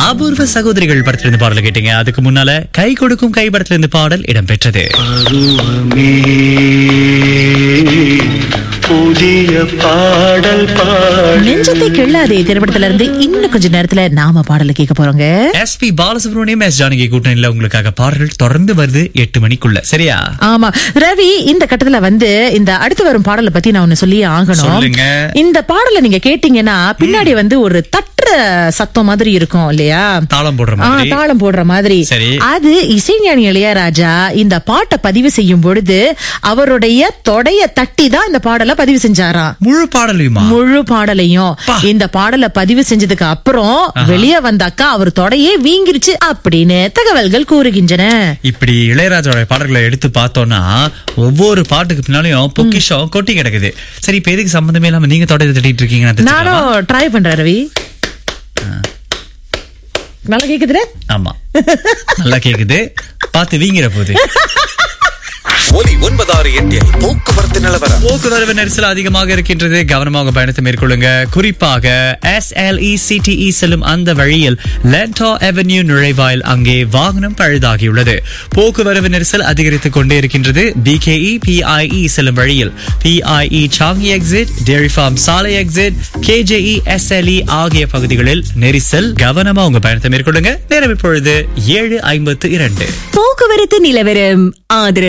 அபூர்வ சகோதரிகள் படத்திலிருந்து பாடல் கேட்டீங்க அதுக்கு முன்னால கை கொடுக்கும் கை படத்திலிருந்து பாடல் இடம்பெற்றது பருவமே புதிய பாடல் பாடு நெஞ்சத்தை கிள்ளாதே திரைப்படத்துல இருந்து இன்னும் கொஞ்ச நேரத்துல நாம பாடல கேட்க போறோங்க S P Balasubrahmanyam S Janaki கூட்டணியில உங்களுக்காக பாடல்கள் தொடர்ந்து வருது எட்டு மணிக்குள்ள சரியா ஆமா ரவி இந்த கட்டத்துல வந்து இந்த அடுத்து வரும் பாடலை பத்தி நான் ஒண்ணு சொல்லி ஆகணும் சொல்லுங்க. இந்த பாடலை நீங்க கேட்டீங்கன்னா பின்னாடி வந்து ஒரு தட்டுற சத்தம் மாதிரி இருக்கும் இல்லையா தாளம் போடுற ஆ, மாதிரி தாளம் போடுற மாதிரி சரி. அது இசைஞானி இளையராஜா இந்த பாட்டை பதிவு செய்யும் பொழுது அவருடைய தொடைய தட்டி தான் இந்த பாடலை பதிவு செஞ்சாராம் முழு பாடலையுமா முழு பாடலையும் பா. இந்த பாடலை பதிவு செஞ்சதுக்கு அப்புறம் வெளியே வந்தாக்கா அவர் தொடையே வீங்கிருச்சு அப்படின்னு தகவல்கள் கூறுகின்றன இப்படி இளையராஜாவோட பாடல்களை எடுத்து பார்த்தோம்னா ஒவ்வொரு பாட்டுக்கு பின்னாலையும் பொக்கிஷம் கொட்டி கிடக்குது சரி இப்ப எதுக்கு சம்பந்தமே இல்லாம நீங்க தொடர்ந்து தட்டிட்டு இருக்கீங்கன்னு தெரிஞ்சுக்கலாமா? நானும் ட்ரை பண்றேன் ரவி நல்லா கேக்குதுல ஆமா நல்லா கேக்குது பார்த்து வீங்கிற போது ஒலி ஒன்பதாறு எட்டில் போக்குவரத்து நிலவரம் போக்குவரவு நெரிசல் அதிகமாக இருக்கின்றது கவனமாக பயணத்தை மேற்கொள்ளுங்க குறிப்பாக எஸ் எல் சிடிஇ செல்லும் அந்த வழியில் லென்டோ அவென்யூ நுழைவாயில் அங்கே வாகனம் பழுதாகியுள்ளது போக்குவரவு நெரிசல் அதிகரித்துக் கொண்டே இருக்கின்றது பிகேஇ பிஐஇ செல்லும் வழியில் PIE Changi exit dairy farm சாலை எக்ஸிட் கேஜேஇ எஸ்எல்இ ஆகிய பகுதிகளில் நெரிசல் கவனமா உங்க பயணத்தை மேற்கொள்ளுங்க நேரம் இப்பொழுது ஏழு ஐம்பத்து இரண்டு போக்குவரத்து நிலவரம் ஆதரவு